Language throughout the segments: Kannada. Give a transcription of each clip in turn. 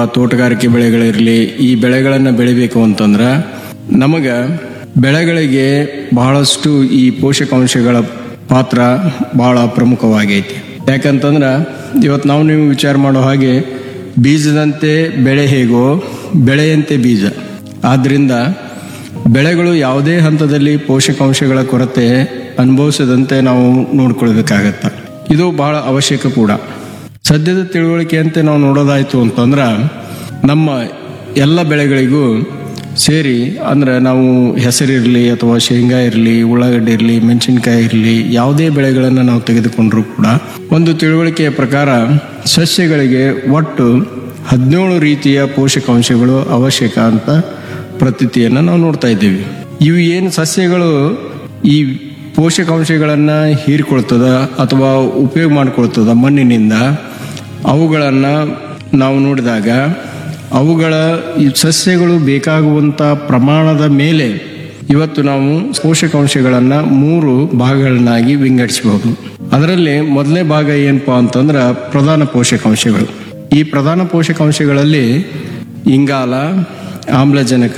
ತೋಟಗಾರಿಕೆ ಬೆಳೆಗಳಿರಲಿ ಈ ಬೆಳೆಗಳನ್ನು ಬೆಳಿಬೇಕು ಅಂತಂದ್ರೆ ನಮಗೆ ಬೆಳೆಗಳಿಗೆ ಬಹಳಷ್ಟು ಈ ಪೋಷಕಾಂಶಗಳ ಪಾತ್ರ ಬಹಳ ಪ್ರಮುಖವಾಗೈತಿ ಯಾಕಂತಂದ್ರೆ ಇವತ್ತು ನಾವು ನೀವು ವಿಚಾರ ಮಾಡೋ ಹಾಗೆ ಬೀಜದಂತೆ ಬೆಳೆ ಹೇಗೋ ಬೆಳೆಯಂತೆ ಬೀಜ ಆದ್ದರಿಂದ ಬೆಳೆಗಳು ಯಾವುದೇ ಹಂತದಲ್ಲಿ ಪೋಷಕಾಂಶಗಳ ಕೊರತೆ ಅನುಭವಿಸದಂತೆ ನಾವು ನೋಡ್ಕೊಳ್ಬೇಕಾಗತ್ತ ಇದು ಬಹಳ ಅವಶ್ಯಕ ಕೂಡ ಸದ್ಯದ ತಿಳುವಳಿಕೆಯಂತೆ ನಾವು ನೋಡೋದಾಯ್ತು ಅಂತಂದ್ರೆ ನಮ್ಮ ಎಲ್ಲ ಬೆಳೆಗಳಿಗೂ ಸೇರಿ ಅಂದ್ರೆ ನಾವು ಹೆಸರಿರಲಿ ಅಥವಾ ಶೇಂಗಾ ಇರಲಿ ಉಳ್ಳಾಗಡ್ಡಿ ಇರಲಿ ಮೆಣಸಿನ್ಕಾಯಿ ಇರಲಿ ಯಾವುದೇ ಬೆಳೆಗಳನ್ನು ನಾವು ತೆಗೆದುಕೊಂಡ್ರೂ ಕೂಡ ಒಂದು ತಿಳುವಳಿಕೆಯ ಪ್ರಕಾರ ಸಸ್ಯಗಳಿಗೆ ಒಟ್ಟು ಹದಿನೇಳು ರೀತಿಯ ಪೋಷಕಾಂಶಗಳು ಅವಶ್ಯಕ ಅಂತ ಪ್ರತೀತಿಯನ್ನು ನಾವು ನೋಡ್ತಾ ಇದ್ದೀವಿ ಇವು ಏನು ಸಸ್ಯಗಳು ಈ ಪೋಷಕಾಂಶಗಳನ್ನು ಹೀರಿಕೊಳ್ತದ ಅಥವಾ ಉಪಯೋಗ ಮಾಡ್ಕೊಳ್ತದ ಮಣ್ಣಿನಿಂದ ಅವುಗಳನ್ನು ನಾವು ನೋಡಿದಾಗ ಅವುಗಳ ಈ ಸಸ್ಯಗಳು ಬೇಕಾಗುವಂಥ ಪ್ರಮಾಣದ ಮೇಲೆ ಇವತ್ತು ನಾವು ಪೋಷಕಾಂಶಗಳನ್ನು ಮೂರು ಭಾಗಗಳನ್ನಾಗಿ ವಿಂಗಡಿಸಬಹುದು ಅದರಲ್ಲಿ ಮೊದಲನೇ ಭಾಗ ಏನಪ್ಪಾ ಅಂತಂದ್ರೆ ಪ್ರಧಾನ ಪೋಷಕಾಂಶಗಳು ಈ ಪ್ರಧಾನ ಪೋಷಕಾಂಶಗಳಲ್ಲಿ ಇಂಗಾಲ ಆಮ್ಲಜನಕ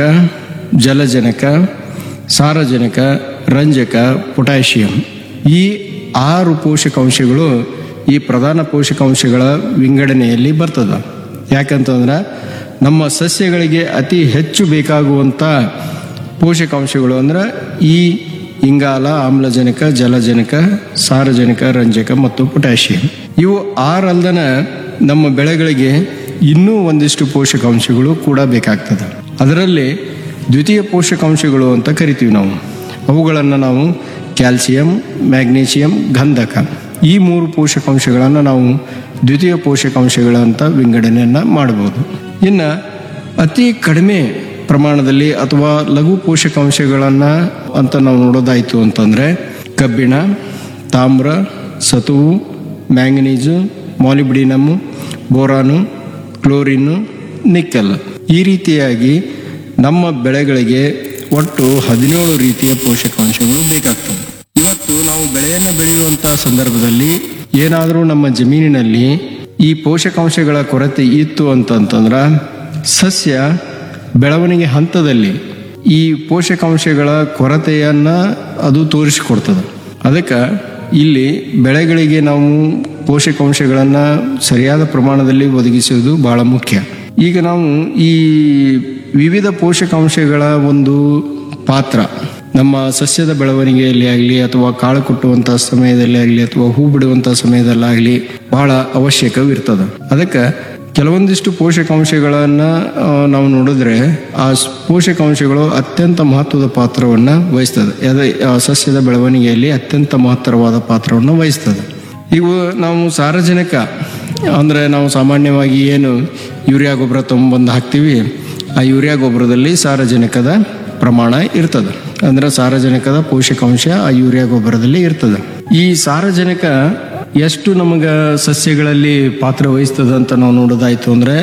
ಜಲಜನಕ ಸಾರಜನಕ ರಂಜಕ ಪೊಟ್ಯಾಷಿಯಂ ಈ ಆರು ಪೋಷಕಾಂಶಗಳು ಈ ಪ್ರಧಾನ ಪೋಷಕಾಂಶಗಳ ವಿಂಗಡಣೆಯಲ್ಲಿ ಬರ್ತದ ಯಾಕಂತಂದ್ರೆ ನಮ್ಮ ಸಸ್ಯಗಳಿಗೆ ಅತಿ ಹೆಚ್ಚು ಬೇಕಾಗುವಂಥ ಪೋಷಕಾಂಶಗಳು ಅಂದ್ರೆ ಈ ಇಂಗಾಲ ಆಮ್ಲಜನಕ ಜಲಜನಕ ಸಾರಜನಕ ರಂಜಕ ಮತ್ತು ಪೊಟ್ಯಾಷಿಯಂ ಇವು ಆರಲ್ದನ ನಮ್ಮ ಬೆಳೆಗಳಿಗೆ ಇನ್ನೂ ಒಂದಿಷ್ಟು ಪೋಷಕಾಂಶಗಳು ಕೂಡ ಬೇಕಾಗ್ತದೆ ಅದರಲ್ಲಿ ದ್ವಿತೀಯ ಪೋಷಕಾಂಶಗಳು ಅಂತ ಕರಿತೀವಿ ನಾವು ಅವುಗಳನ್ನು ನಾವು ಕ್ಯಾಲ್ಸಿಯಂ ಮ್ಯಾಗ್ನೀಷಿಯಂ ಗಂಧಕ ಈ ಮೂರು ಪೋಷಕಾಂಶಗಳನ್ನು ನಾವು ದ್ವಿತೀಯ ಪೋಷಕಾಂಶಗಳಂತ ವಿಂಗಡಣೆಯನ್ನು ಮಾಡಬಹುದು ಇನ್ನು ಅತಿ ಕಡಿಮೆ ಪ್ರಮಾಣದಲ್ಲಿ ಅಥವಾ ಲಘು ಪೋಷಕಾಂಶಗಳನ್ನು ಅಂತ ನಾವು ನೋಡೋದಾಯಿತು ಅಂತಂದರೆ ಕಬ್ಬಿಣ ತಾಮ್ರ ಸತುವು manganese molybdenum boron chlorine nickel ಈ ರೀತಿಯಾಗಿ ನಮ್ಮ ಬೆಳೆಗಳಿಗೆ ಒಟ್ಟು ಹದಿನೇಳು ರೀತಿಯ ಪೋಷಕಾಂಶಗಳು ಬೇಕಾಗ್ತವೆ ಇವತ್ತು ನಾವು ಬೆಳೆಯನ್ನು ಬೆಳೆಯುವಂತಹ ಸಂದರ್ಭದಲ್ಲಿ ಏನಾದರೂ ನಮ್ಮ ಜಮೀನಿನಲ್ಲಿ ಈ ಪೋಷಕಾಂಶಗಳ ಕೊರತೆ ಇತ್ತು ಅಂತಂತಂದ್ರೆ ಸಸ್ಯ ಬೆಳವಣಿಗೆ ಹಂತದಲ್ಲಿ ಈ ಪೋಷಕಾಂಶಗಳ ಕೊರತೆಯನ್ನ ಅದು ತೋರಿಸಿಕೊಡ್ತದೆ ಅದಕ್ಕೆ ಇಲ್ಲಿ ಬೆಳೆಗಳಿಗೆ ನಾವು ಪೋಷಕಾಂಶಗಳನ್ನು ಸರಿಯಾದ ಪ್ರಮಾಣದಲ್ಲಿ ಒದಗಿಸುವುದು ಬಹಳ ಮುಖ್ಯ ಈಗ ನಾವು ಈ ವಿವಿಧ ಪೋಷಕಾಂಶಗಳ ಒಂದು ಪಾತ್ರ ನಮ್ಮ ಸಸ್ಯದ ಬೆಳವಣಿಗೆಯಲ್ಲಿ ಆಗಲಿ ಅಥವಾ ಕಾಳು ಕುಟ್ಟುವಂಥ ಸಮಯದಲ್ಲಿ ಆಗಲಿ ಅಥವಾ ಹೂ ಬಿಡುವಂಥ ಸಮಯದಲ್ಲಾಗಲಿ ಬಹಳ ಅವಶ್ಯಕವಿರ್ತದೆ ಅದಕ್ಕೆ ಕೆಲವೊಂದಿಷ್ಟು ಪೋಷಕಾಂಶಗಳನ್ನು ಆ, ನಾವು ನೋಡಿದ್ರೆ ಆ ಸ್- ಪೋಷಕಾಂಶಗಳು ಅತ್ಯಂತ ಮಹತ್ವದ ಪಾತ್ರವನ್ನು ವಹಿಸ್ತದೆ ಅದೇ ಆ ಸಸ್ಯದ ಬೆಳವಣಿಗೆಯಲ್ಲಿ ಅತ್ಯಂತ ಮಹತ್ತರವಾದ ಪಾತ್ರವನ್ನು ವಹಿಸ್ತದೆ ಇವು ನಾವು ಸಾರಜನಕ ಅಂದರೆ ನಾವು ಸಾಮಾನ್ಯವಾಗಿ ಏನು ಯೂರಿಯಾ ಗೊಬ್ಬರ ತೊಗೊಂಬಂದು ಹಾಕ್ತೀವಿ ಆ ಯೂರಿಯಾ ಗೊಬ್ಬರದಲ್ಲಿ ಸಾರಜನಕದ ಪ್ರಮಾಣ ಇರ್ತದೆ ಅಂದ್ರೆ ಸಾರಜನಕದ ಪೋಷಕಾಂಶ ಆ ಯೂರಿಯಾ ಗೊಬ್ಬರದಲ್ಲಿ ಇರ್ತದೆ ಈ ಸಾರಜನಕ ಎಷ್ಟು ನಮಗೆ ಸಸ್ಯಗಳಲ್ಲಿ ಪಾತ್ರ ವಹಿಸ್ತದ ಅಂತ ನಾವು ನೋಡೋದಾಯ್ತು ಅಂದ್ರೆ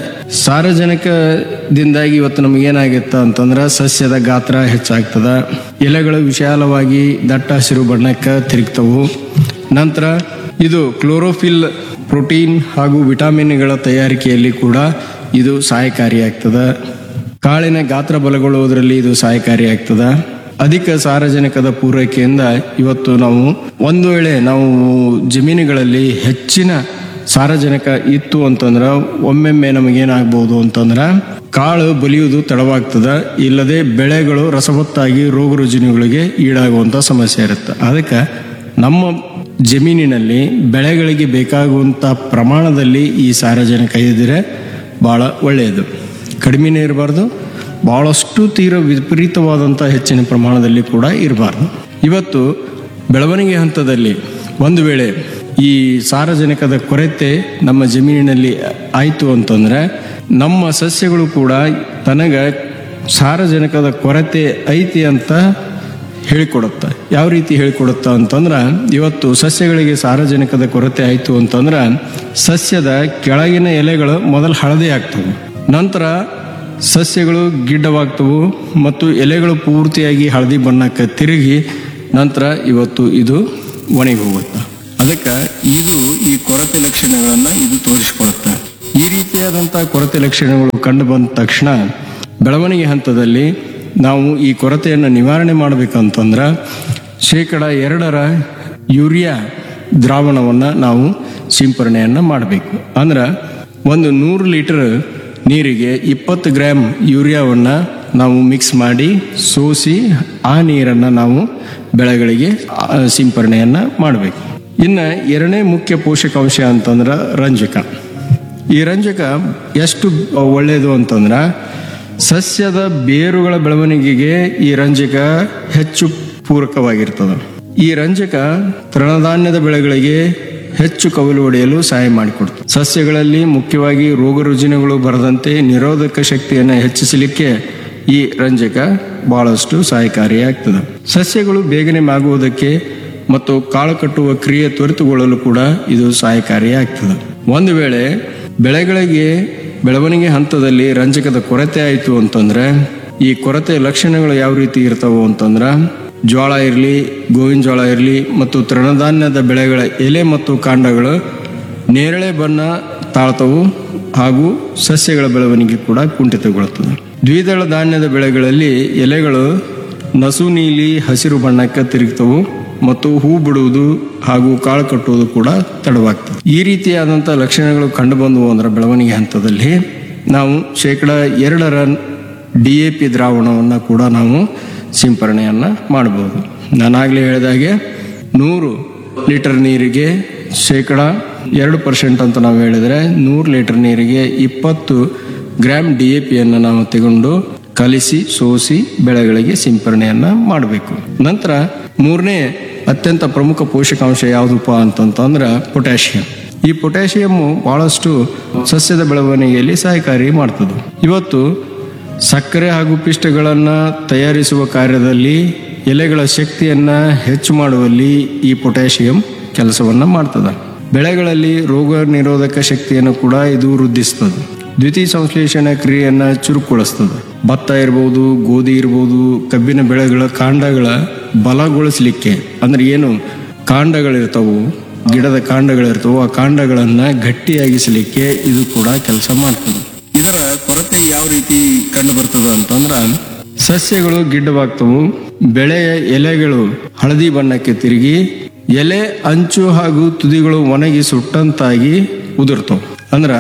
ಸಾರಜನಕದಿಂದಾಗಿ ಇವತ್ತು ನಮಗೆ ಏನಾಗಿತ್ತ ಅಂತಂದ್ರೆ ಸಸ್ಯದ ಗಾತ್ರ ಹೆಚ್ಚಾಗ್ತದ ಎಲೆಗಳು ವಿಶಾಲವಾಗಿ ದಟ್ಟ ಹಸಿರು ಬಣ್ಣಕ್ಕೆ ತಿರುಗ್ತವು ನಂತರ ಇದು ಕ್ಲೋರೋಫಿಲ್ ಪ್ರೋಟೀನ್ ಹಾಗೂ ವಿಟಮಿನ್ಗಳ ತಯಾರಿಕೆಯಲ್ಲಿ ಕೂಡ ಇದು ಸಹಾಯಕಾರಿಯಾಗ್ತದೆ ಕಾಳಿನ ಗಾತ್ರ ಬಲಗೊಳ್ಳುವುದರಲ್ಲಿ ಇದು ಸಹಾಯಕಾರಿಯಾಗ್ತದೆ ಅಧಿಕ ಸಾರಜನಕದ ಪೂರೈಕೆಯಿಂದ ಇವತ್ತು ನಾವು ಒಂದು ವೇಳೆ ನಾವು ಜಮೀನುಗಳಲ್ಲಿ ಹೆಚ್ಚಿನ ಸಾರಜನಕ ಇತ್ತು ಅಂತಂದ್ರೆ ಒಮ್ಮೆಮ್ಮೆ ನಮಗೇನಾಗ್ಬೋದು ಅಂತಂದ್ರೆ ಕಾಳು ಬಲಿಯುವುದು ತಡವಾಗ್ತದೆ ಇಲ್ಲದೆ ಬೆಳೆಗಳು ರಸವತ್ತಾಗಿ ರೋಗ ರುಜಿನಗಳಿಗೆ ಈಡಾಗುವಂಥ ಸಮಸ್ಯೆ ಇರುತ್ತೆ ಅದಕ್ಕೆ ನಮ್ಮ ಜಮೀನಿನಲ್ಲಿ ಬೆಳೆಗಳಿಗೆ ಬೇಕಾಗುವಂಥ ಪ್ರಮಾಣದಲ್ಲಿ ಈ ಸಾರಜನಕ ಇದ್ದರೆ ಭಾಳ ಒಳ್ಳೆಯದು ಕಡಿಮೆನೇ ಇರಬಾರ್ದು ಭಾಳಷ್ಟು ತೀರ ವಿಪರೀತವಾದಂಥ ಹೆಚ್ಚಿನ ಪ್ರಮಾಣದಲ್ಲಿ ಕೂಡ ಇರಬಾರ್ದು ಇವತ್ತು ಬೆಳವಣಿಗೆ ಹಂತದಲ್ಲಿ ಒಂದು ವೇಳೆ ಈ ಸಾರಜನಕದ ಕೊರತೆ ನಮ್ಮ ಜಮೀನಿನಲ್ಲಿ ಆಯಿತು ಅಂತಂದ್ರೆ ನಮ್ಮ ಸಸ್ಯಗಳು ಕೂಡ ತನಗೆ ಸಾರಜನಕದ ಕೊರತೆ ಐತಿ ಅಂತ ಹೇಳಿಕೊಡುತ್ತೆ ಯಾವ ರೀತಿ ಹೇಳಿಕೊಡುತ್ತ ಅಂತಂದ್ರೆ ಇವತ್ತು ಸಸ್ಯಗಳಿಗೆ ಸಾರಜನಕದ ಕೊರತೆ ಆಯಿತು ಅಂತಂದ್ರೆ ಸಸ್ಯದ ಕೆಳಗಿನ ಎಲೆಗಳು ಮೊದಲು ಹಳದಿ ಆಗ್ತವೆ ನಂತರ ಸಸ್ಯಗಳು ಗಿಡ್ಡವಾಗ್ತವು ಮತ್ತು ಎಲೆಗಳು ಪೂರ್ತಿಯಾಗಿ ಹಳದಿ ಬಣ್ಣಕ್ಕೆ ತಿರುಗಿ ನಂತರ ಇವತ್ತು ಇದು ಒಣಗಿ ಹೋಗುತ್ತೆ ಅದಕ್ಕೆ ಇದು ಈ ಕೊರತೆ ಲಕ್ಷಣಗಳನ್ನು ಇದು ತೋರಿಸ್ಕೊಡುತ್ತೆ ಈ ರೀತಿಯಾದಂಥ ಕೊರತೆ ಲಕ್ಷಣಗಳು ಕಂಡು ಬಂದ ತಕ್ಷಣ ಬೆಳವಣಿಗೆ ಹಂತದಲ್ಲಿ ನಾವು ಈ ಕೊರತೆಯನ್ನು ನಿವಾರಣೆ ಮಾಡಬೇಕಂತಂದ್ರೆ ಶೇಕಡ ಎರಡರ ಯೂರಿಯಾ ದ್ರಾವಣವನ್ನು ನಾವು ಸಿಂಪರಣೆಯನ್ನು ಮಾಡಬೇಕು ಅಂದ್ರೆ ಒಂದು ನೂರು ಲೀಟರ್ ನೀರಿಗೆ ಇಪ್ಪತ್ತು ಗ್ರಾಮ್ ಯೂರಿಯಾವನ್ನು ನಾವು ಮಿಕ್ಸ್ ಮಾಡಿ ಸೋಸಿ ಆ ನೀರನ್ನು ನಾವು ಬೆಳೆಗಳಿಗೆ ಆ, ಸಿಂಪರಣೆಯನ್ನು ಮಾಡಬೇಕು ಇನ್ನು ಎರಡನೇ ಮುಖ್ಯ ಪೋಷಕಾಂಶ ಅಂತಂದ್ರೆ ರಂಜಕ ಈ ರಂಜಕ ಎಷ್ಟು ಒಳ್ಳೆಯದು ಅಂತಂದ್ರೆ ಸಸ್ಯದ ಬೇರುಗಳ ಬೆಳವಣಿಗೆಗೆ ಈ ರಂಜಕ ಹೆಚ್ಚು ಪೂರಕವಾಗಿರ್ತದೆ ಈ ರಂಜಕ ತೃಣಧಾನ್ಯದ ಬೆಳೆಗಳಿಗೆ ಹೆಚ್ಚು ಕವಲು ಹೊಡೆಯಲು ಸಹಾಯ ಮಾಡಿಕೊಡ್ತದೆ ಸಸ್ಯಗಳಲ್ಲಿ ಮುಖ್ಯವಾಗಿ ರೋಗ ರುಜಿನಗಳು ಬರದಂತೆ ನಿರೋಧಕ ಶಕ್ತಿಯನ್ನು ಹೆಚ್ಚಿಸಲಿಕ್ಕೆ ಈ ರಂಜಕ ಬಹಳಷ್ಟು ಸಹಾಯಕಾರಿಯಾಗ್ತದೆ ಸಸ್ಯಗಳು ಬೇಗನೆ ಮಾಗುವುದಕ್ಕೆ ಮತ್ತು ಕಾಳು ಕಟ್ಟುವ ಕ್ರಿಯೆ ತ್ವರಿತಗೊಳ್ಳಲು ಕೂಡ ಇದು ಸಹಾಯಕಾರಿಯಾಗ್ತದೆ ಒಂದು ವೇಳೆ ಬೆಳೆಗಳಿಗೆ ಬೆಳವಣಿಗೆ ಹಂತದಲ್ಲಿ ರಂಜಕದ ಕೊರತೆ ಆಯಿತು ಅಂತಂದ್ರೆ ಈ ಕೊರತೆ ಲಕ್ಷಣಗಳು ಯಾವ ರೀತಿ ಇರ್ತಾವು ಅಂತಂದ್ರೆ ಜೋಳ ಇರಲಿ ಗೋವಿನ ಜೋಳ ಇರಲಿ ಮತ್ತು ತೃಣಧಾನ್ಯದ ಬೆಳೆಗಳ ಎಲೆ ಮತ್ತು ಕಾಂಡಗಳು ನೇರಳೆ ಬಣ್ಣ ತಾಳ್ತವು ಹಾಗೂ ಸಸ್ಯಗಳ ಬೆಳವಣಿಗೆ ಕೂಡ ಕುಂಠಿತಗೊಳ್ಳುತ್ತದೆ ದ್ವಿದಳ ಧಾನ್ಯದ ಬೆಳೆಗಳಲ್ಲಿ ಎಲೆಗಳು ನಸು ನೀಲಿ ಹಸಿರು ಬಣ್ಣಕ್ಕೆ ತಿರುಗ್ತವು ಮತ್ತು ಹೂ ಬಿಡುವುದು ಹಾಗೂ ಕಾಳು ಕಟ್ಟುವುದು ಕೂಡ ತಡವಾಗ್ತದೆ ಈ ರೀತಿಯಾದಂಥ ಲಕ್ಷಣಗಳು ಕಂಡುಬಂದವು ಅಂದ್ರೆ ಬೆಳವಣಿಗೆ ಹಂತದಲ್ಲಿ ನಾವು ಶೇಕಡ ಎರಡರ ಡಿ ಎ ಪಿ ದ್ರಾವಣವನ್ನು ಕೂಡ ನಾವು ಸಿಂಪರಣೆಯನ್ನು ಮಾಡಬಹುದು ನಾನಾಗಲೇ ಹೇಳಿದಾಗೆ ನೂರು ಲೀಟರ್ ನೀರಿಗೆ ಶೇಕಡ ಎರಡು ಪರ್ಸೆಂಟ್ ಅಂತ ನಾವು ಹೇಳಿದರೆ ನೂರು ಲೀಟರ್ ನೀರಿಗೆ ಇಪ್ಪತ್ತು ಗ್ರಾಮ್ ಡಿ ಎ ಪಿಯನ್ನು ನಾವು ತಗೊಂಡು ಕಲಿಸಿ ಸೋಸಿ ಬೆಳೆಗಳಿಗೆ ಸಿಂಪರಣೆಯನ್ನು ಮಾಡಬೇಕು ನಂತರ ಮೂರನೇ ಅತ್ಯಂತ ಪ್ರಮುಖ ಪೋಷಕಾಂಶ ಯಾವುದಪ್ಪ ಅಂತಂತಂದ್ರೆ ಪೊಟ್ಯಾಷಿಯಂ ಈ ಪೊಟ್ಯಾಷಿಯಂ ಬಹಳಷ್ಟು ಸಸ್ಯದ ಬೆಳವಣಿಗೆಯಲ್ಲಿ ಸಹಾಯಕಾರಿ ಮಾಡ್ತದೆ ಇವತ್ತು ಸಕ್ಕರೆ ಹಾಗೂ ಪಿಷ್ಟಗಳನ್ನು ತಯಾರಿಸುವ ಕಾರ್ಯದಲ್ಲಿ ಎಲೆಗಳ ಶಕ್ತಿಯನ್ನು ಹೆಚ್ಚು ಮಾಡುವಲ್ಲಿ ಈ ಪೊಟ್ಯಾಷಿಯಂ ಕೆಲಸವನ್ನು ಮಾಡ್ತದೆ ಬೆಳೆಗಳಲ್ಲಿ ರೋಗ ನಿರೋಧಕ ಶಕ್ತಿಯನ್ನು ಕೂಡ ಇದು ವೃದ್ಧಿಸ್ತದೆ ದ್ವಿತೀಯ ಸಂಶ್ಲೇಷಣೆ ಕ್ರಿಯೆಯನ್ನು ಚುರುಕುಗೊಳಿಸ್ತದೆ ಭತ್ತ ಇರ್ಬೋದು ಗೋಧಿ ಇರ್ಬೋದು ಕಬ್ಬಿನ ಬೆಳೆಗಳ ಕಾಂಡಗಳ ಬಲಗೊಳಿಸಲಿಕ್ಕೆ ಅಂದ್ರೆ ಏನು ಕಾಂಡಗಳಿರ್ತಾವು ಗಿಡದ ಕಾಂಡಗಳಿರ್ತಾವು ಆ ಕಾಂಡಗಳನ್ನು ಗಟ್ಟಿಯಾಗಿಸಲಿಕ್ಕೆ ಇದು ಕೂಡ ಕೆಲಸ ಮಾಡ್ತದೆ ಇದರ ಕೊರತೆ ಯಾವ ರೀತಿ ಕಂಡು ಬರ್ತದ ಅಂತಂದ್ರ ಸಸ್ಯಗಳು ಗಿಡ್ಡವಾಗ್ತವು ಬೆಳೆಯ ಎಲೆಗಳು ಹಳದಿ ಬಣ್ಣಕ್ಕೆ ತಿರುಗಿ ಎಲೆ ಅಂಚು ಹಾಗೂ ತುದಿಗಳು ಒಣಗಿ ಸುಟ್ಟಂತಾಗಿ ಉದುರ್ತವು ಅಂದ್ರ